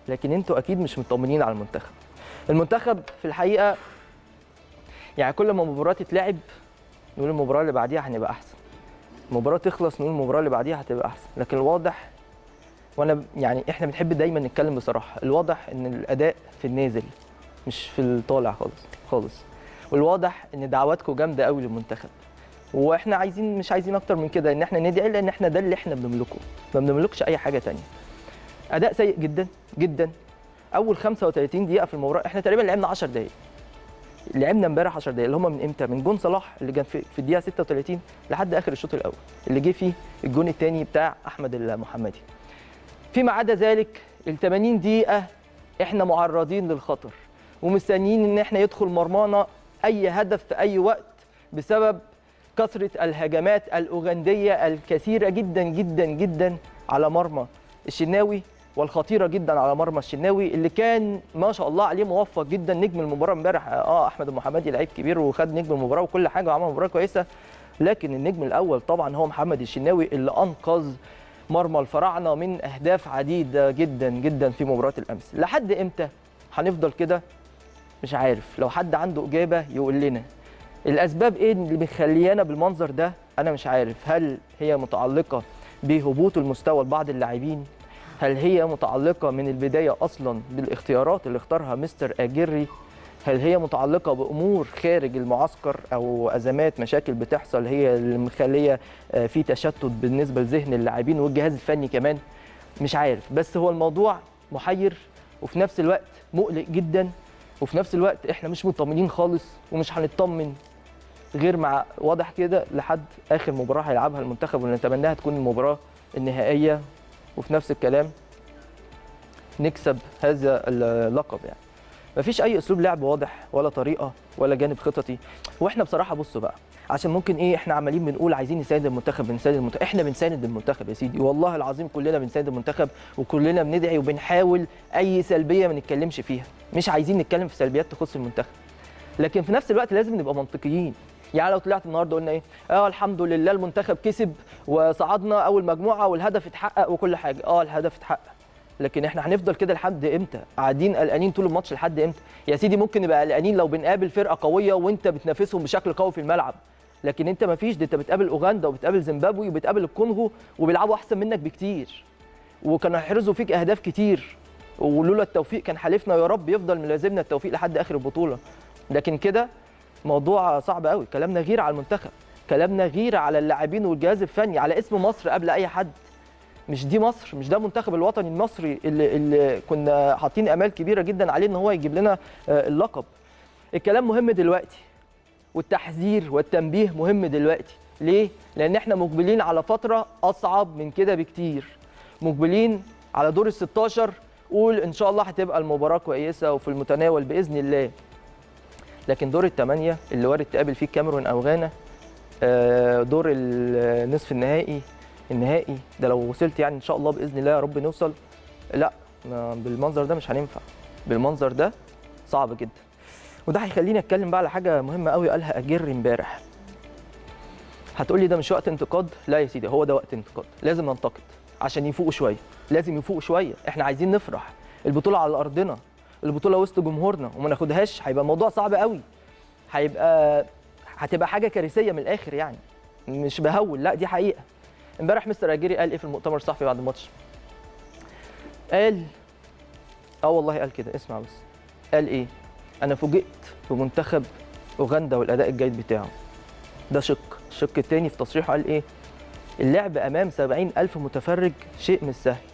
لكن انتوا اكيد مش مطمنين على المنتخب المنتخب في الحقيقه يعني كل ما مباراه تتلعب نقول المباراه اللي بعديها هنبقى احسن المباراه تخلص نقول المباراه اللي بعديها هتبقى احسن لكن الواضح وانا يعني احنا بنحب دايما نتكلم بصراحه الواضح ان الاداء في النازل مش في الطالع خالص خالص والواضح ان دعواتكم جامده قوي للمنتخب واحنا عايزين مش عايزين اكتر من كده ان احنا ندعي لان احنا ده اللي احنا بنملكه ما بنملكش اي حاجه تانية اداء سيء جدا جدا اول 35 دقيقه في المباراه احنا تقريبا لعبنا 10 دقائق لعبنا امبارح 10 دقائق اللي هم من امتى من جون صلاح اللي كان في, في الدقيقه 36 لحد اخر الشوط الاول اللي جه فيه الجون الثاني بتاع احمد المحمدي فيما عدا ذلك ال 80 دقيقه احنا معرضين للخطر ومستنيين ان احنا يدخل مرمانا اي هدف في اي وقت بسبب كثره الهجمات الاوغنديه الكثيره جدا جدا جدا على مرمى الشناوي والخطيره جدا على مرمى الشناوي اللي كان ما شاء الله عليه موفق جدا نجم المباراه امبارح اه احمد المحمدي لعيب كبير وخد نجم المباراه وكل حاجه وعمل مباراه كويسه لكن النجم الاول طبعا هو محمد الشناوي اللي انقذ مرمى الفراعنه من اهداف عديده جدا جدا في مباراه الامس لحد امتى هنفضل كده مش عارف لو حد عنده اجابه يقول لنا الاسباب ايه اللي مخليانا بالمنظر ده انا مش عارف هل هي متعلقه بهبوط المستوى لبعض اللاعبين هل هي متعلقه من البدايه اصلا بالاختيارات اللي اختارها مستر اجري هل هي متعلقه بامور خارج المعسكر او ازمات مشاكل بتحصل هي اللي مخليه في تشتت بالنسبه لذهن اللاعبين والجهاز الفني كمان مش عارف بس هو الموضوع محير وفي نفس الوقت مقلق جدا وفي نفس الوقت احنا مش مطمنين خالص ومش هنطمن غير مع واضح كده لحد اخر مباراه هيلعبها المنتخب ونتمناها تكون المباراه النهائيه وفي نفس الكلام نكسب هذا اللقب يعني مفيش اي اسلوب لعب واضح ولا طريقه ولا جانب خططي واحنا بصراحه بصوا بقى عشان ممكن ايه احنا عمالين بنقول عايزين نساند المنتخب بنساند المنتخب احنا بنساند المنتخب يا سيدي والله العظيم كلنا بنساند المنتخب وكلنا بندعي وبنحاول اي سلبيه ما نتكلمش فيها مش عايزين نتكلم في سلبيات تخص المنتخب لكن في نفس الوقت لازم نبقى منطقيين يعني لو طلعت النهارده قلنا ايه اه الحمد لله المنتخب كسب وصعدنا اول مجموعه والهدف اتحقق وكل حاجه اه الهدف اتحقق لكن احنا هنفضل كده لحد امتى قاعدين قلقانين طول الماتش لحد امتى يا سيدي ممكن نبقى قلقانين لو بنقابل فرقه قويه وانت بتنافسهم بشكل قوي في الملعب لكن انت ما فيش ده انت بتقابل اوغندا وبتقابل زيمبابوي وبتقابل الكونغو وبيلعبوا احسن منك بكتير وكانوا هيحرزوا فيك اهداف كتير ولولا التوفيق كان حالفنا يا رب يفضل ملازمنا التوفيق لحد اخر البطوله لكن كده موضوع صعب قوي كلامنا غير على المنتخب كلامنا غير على اللاعبين والجهاز الفني على اسم مصر قبل اي حد مش دي مصر مش ده المنتخب الوطني المصري اللي, اللي كنا حاطين امال كبيره جدا عليه ان هو يجيب لنا اللقب الكلام مهم دلوقتي والتحذير والتنبيه مهم دلوقتي ليه لان احنا مقبلين على فتره اصعب من كده بكتير مقبلين على دور ال 16 قول ان شاء الله هتبقى المباراه كويسه وفي المتناول باذن الله لكن دور الثمانيه اللي وارد تقابل فيه الكاميرون او غانا دور النصف النهائي النهائي ده لو وصلت يعني ان شاء الله باذن الله يا رب نوصل لا بالمنظر ده مش هننفع بالمنظر ده صعب جدا وده هيخليني اتكلم بقى على حاجه مهمه قوي قالها اجر امبارح هتقول لي ده مش وقت انتقاد لا يا سيدي هو ده وقت انتقاد لازم ننتقد عشان يفوقوا شويه لازم يفوقوا شويه احنا عايزين نفرح البطوله على ارضنا البطوله وسط جمهورنا وما ناخدهاش هيبقى الموضوع صعب قوي هيبقى هتبقى حاجه كارثيه من الاخر يعني مش بهول لا دي حقيقه امبارح مستر اجيري قال ايه في المؤتمر الصحفي بعد الماتش قال اه والله قال كده اسمع بس قال ايه انا فوجئت بمنتخب اوغندا والاداء الجيد بتاعه ده شق الشق الثاني في تصريحه قال ايه اللعب امام 70 الف متفرج شيء مش سهل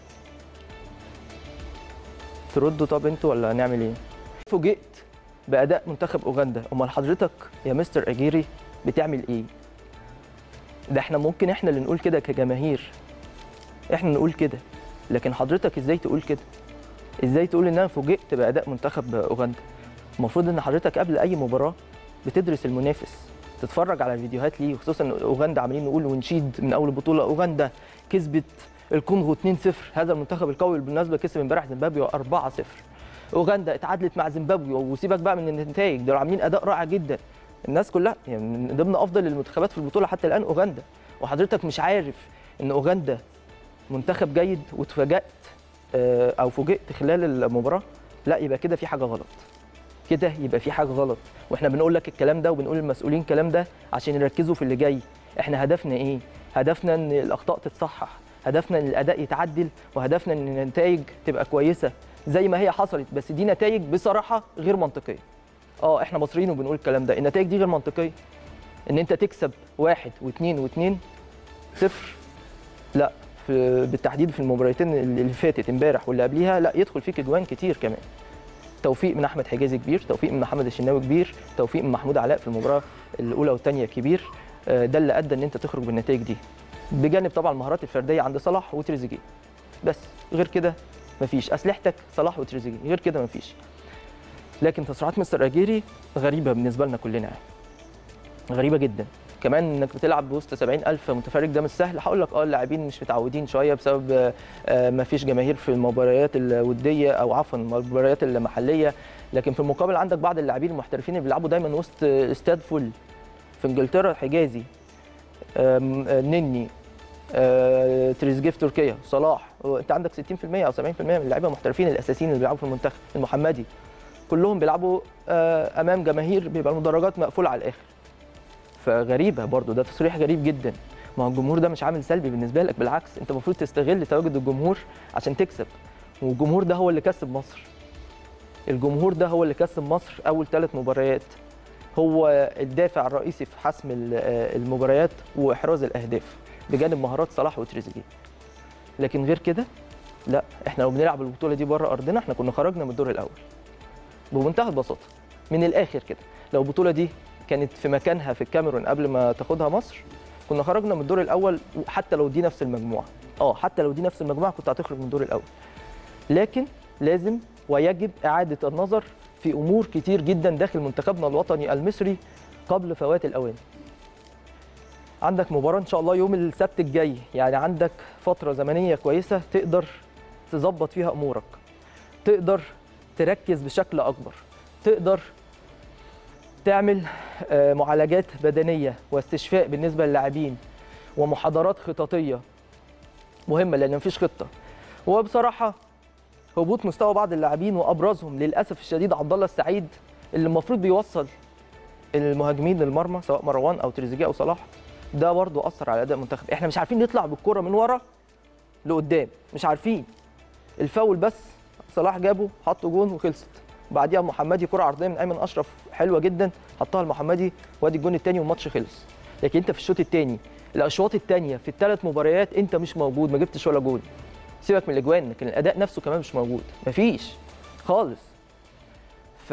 تردوا طب انتوا ولا هنعمل ايه فوجئت باداء منتخب اوغندا امال حضرتك يا مستر اجيري بتعمل ايه ده احنا ممكن احنا اللي نقول كده كجماهير احنا نقول كده لكن حضرتك ازاي تقول كده ازاي تقول ان انا فوجئت باداء منتخب اوغندا المفروض ان حضرتك قبل اي مباراه بتدرس المنافس تتفرج على الفيديوهات ليه وخصوصا ان اوغندا عاملين نقول ونشيد من اول البطوله اوغندا كسبت الكونغو 2-0 هذا المنتخب القوي اللي بالمناسبه كسب امبارح زيمبابوي 4-0 اوغندا اتعادلت مع زيمبابوي وسيبك بقى من النتائج دول عاملين اداء رائع جدا الناس كلها يعني من ضمن افضل المنتخبات في البطوله حتى الان اوغندا وحضرتك مش عارف ان اوغندا منتخب جيد واتفاجأت آه، او فوجئت خلال المباراه لا يبقى كده في حاجه غلط كده يبقى في حاجه غلط واحنا بنقول لك الكلام ده وبنقول للمسؤولين الكلام ده عشان يركزوا في اللي جاي احنا هدفنا ايه هدفنا ان الاخطاء تتصحح هدفنا ان الاداء يتعدل وهدفنا ان النتائج تبقى كويسه زي ما هي حصلت بس دي نتائج بصراحه غير منطقيه اه احنا مصريين وبنقول الكلام ده النتائج دي غير منطقيه ان انت تكسب واحد واثنين واثنين صفر لا في بالتحديد في المباراتين اللي فاتت امبارح واللي قبليها لا يدخل فيك اجوان كتير كمان توفيق من احمد حجازي كبير توفيق من محمد الشناوي كبير توفيق من محمود علاء في المباراه الاولى والثانيه كبير آه، ده اللي ادى ان انت تخرج بالنتائج دي بجانب طبعا المهارات الفرديه عند صلاح وتريزيجيه بس غير كده مفيش اسلحتك صلاح وتريزيجيه غير كده مفيش لكن تصريحات مستر اجيري غريبه بالنسبه لنا كلنا يعني غريبه جدا كمان انك بتلعب بوسط 70000 متفرج ده مش سهل هقول لك اه اللاعبين مش متعودين شويه بسبب آه، آه، ما فيش جماهير في المباريات الوديه او عفوا المباريات المحليه لكن في المقابل عندك بعض اللاعبين المحترفين اللي بيلعبوا دايما وسط استاد فل في انجلترا حجازي آم، آه، نني آه، تريزيجيه في تركيا صلاح انت عندك 60% او 70% من اللعيبه المحترفين الاساسيين اللي بيلعبوا في المنتخب المحمدي كلهم بيلعبوا آه، امام جماهير بيبقى المدرجات مقفوله على الاخر فغريبه برضو ده تصريح غريب جدا ما هو الجمهور ده مش عامل سلبي بالنسبه لك بالعكس انت المفروض تستغل تواجد الجمهور عشان تكسب والجمهور ده هو اللي كسب مصر الجمهور ده هو اللي كسب مصر اول ثلاث مباريات هو الدافع الرئيسي في حسم ال- آه، المباريات واحراز الاهداف بجانب مهارات صلاح وتريزيجيه لكن غير كده لا احنا لو بنلعب البطوله دي بره ارضنا احنا كنا خرجنا من الدور الاول بمنتهى البساطه من الاخر كده لو البطوله دي كانت في مكانها في الكاميرون قبل ما تاخدها مصر كنا خرجنا من الدور الاول حتى لو دي نفس المجموعه اه حتى لو دي نفس المجموعه كنت هتخرج من الدور الاول لكن لازم ويجب اعاده النظر في امور كتير جدا داخل منتخبنا الوطني المصري قبل فوات الاوان عندك مباراه ان شاء الله يوم السبت الجاي يعني عندك فتره زمنيه كويسه تقدر تظبط فيها امورك تقدر تركز بشكل اكبر تقدر تعمل آه، معالجات بدنيه واستشفاء بالنسبه للاعبين ومحاضرات خططيه مهمه لان مفيش خطه وبصراحه هبوط مستوى بعض اللاعبين وابرزهم للاسف الشديد عبد الله السعيد اللي المفروض بيوصل المهاجمين للمرمى سواء مروان او تريزيجيه او صلاح ده برضه اثر على اداء المنتخب احنا مش عارفين نطلع بالكره من ورا لقدام مش عارفين الفاول بس صلاح جابه حطه جون وخلصت بعديها محمدي كره عرضيه من ايمن اشرف حلوه جدا حطها المحمدي وادي الجون الثاني والماتش خلص لكن انت في الشوط الثاني الاشواط الثانيه في الثلاث مباريات انت مش موجود ما جبتش ولا جول سيبك من الاجوان لكن الاداء نفسه كمان مش موجود مفيش خالص ف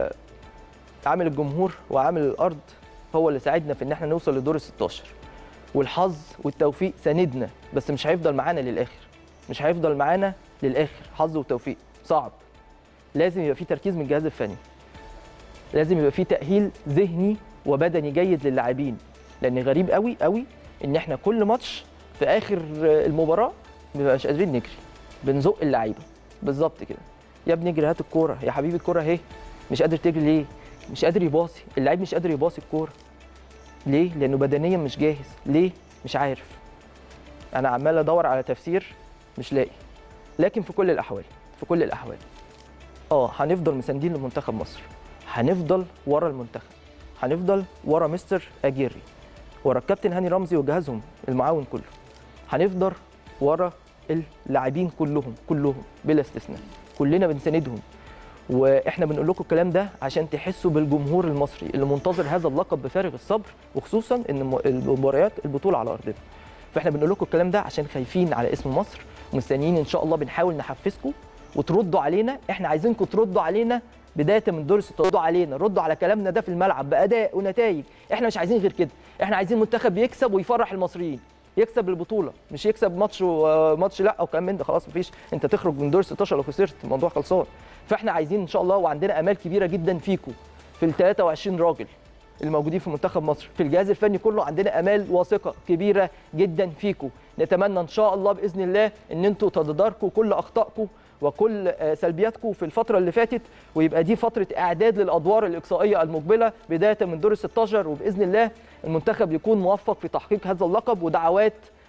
عامل الجمهور وعامل الارض هو اللي ساعدنا في ان احنا نوصل لدور ال 16 والحظ والتوفيق ساندنا بس مش هيفضل معانا للاخر مش هيفضل معانا للاخر حظ وتوفيق صعب لازم يبقى في تركيز من الجهاز الفني لازم يبقى في تاهيل ذهني وبدني جيد للاعبين لان غريب قوي قوي ان احنا كل ماتش في اخر المباراه ما بنبقاش قادرين نجري بنزق اللعيبه بالظبط كده يا ابني اجري هات الكوره يا حبيبي الكوره اهي مش قادر تجري ليه مش قادر يباصي اللعيب مش قادر يباصي الكوره ليه لانه بدنيا مش جاهز ليه مش عارف انا عمال ادور على تفسير مش لاقي لكن في كل الاحوال في كل الاحوال اه هنفضل مساندين لمنتخب مصر هنفضل ورا المنتخب هنفضل ورا مستر اجيري ورا الكابتن هاني رمزي وجهازهم المعاون كله هنفضل ورا اللاعبين كلهم كلهم بلا استثناء كلنا بنساندهم واحنا بنقول لكم الكلام ده عشان تحسوا بالجمهور المصري اللي منتظر هذا اللقب بفارغ الصبر وخصوصا ان م- المباريات البطوله على ارضنا فاحنا بنقول لكم الكلام ده عشان خايفين على اسم مصر ومستنيين ان شاء الله بنحاول نحفزكم وتردوا علينا احنا عايزينكم تردوا علينا بدايه من دور الست- تردوا علينا ردوا على كلامنا ده في الملعب باداء ونتائج احنا مش عايزين غير كده احنا عايزين منتخب يكسب ويفرح المصريين يكسب البطوله مش يكسب ماتش وماتش لا او كلام من ده خلاص مفيش انت تخرج من دور 16 لو خسرت الموضوع خلصان فاحنا عايزين ان شاء الله وعندنا امال كبيره جدا فيكم في ال 23 راجل الموجودين في منتخب مصر في الجهاز الفني كله عندنا امال واثقه كبيره جدا فيكم نتمنى ان شاء الله باذن الله ان انتم تتداركوا كل اخطائكم وكل آه، سلبياتكم في الفتره اللي فاتت ويبقى دي فتره اعداد للادوار الاقصائيه المقبله بدايه من دور ال 16 وباذن الله المنتخب يكون موفق في تحقيق هذا اللقب ودعوات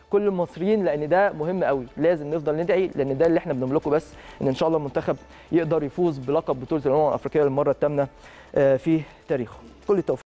كل المصريين لان ده مهم قوي لازم نفضل ندعي لان ده اللي احنا بنملكه بس ان ان شاء الله المنتخب يقدر يفوز بلقب بطوله الامم الافريقيه للمره الثامنه في تاريخه كل التوفيق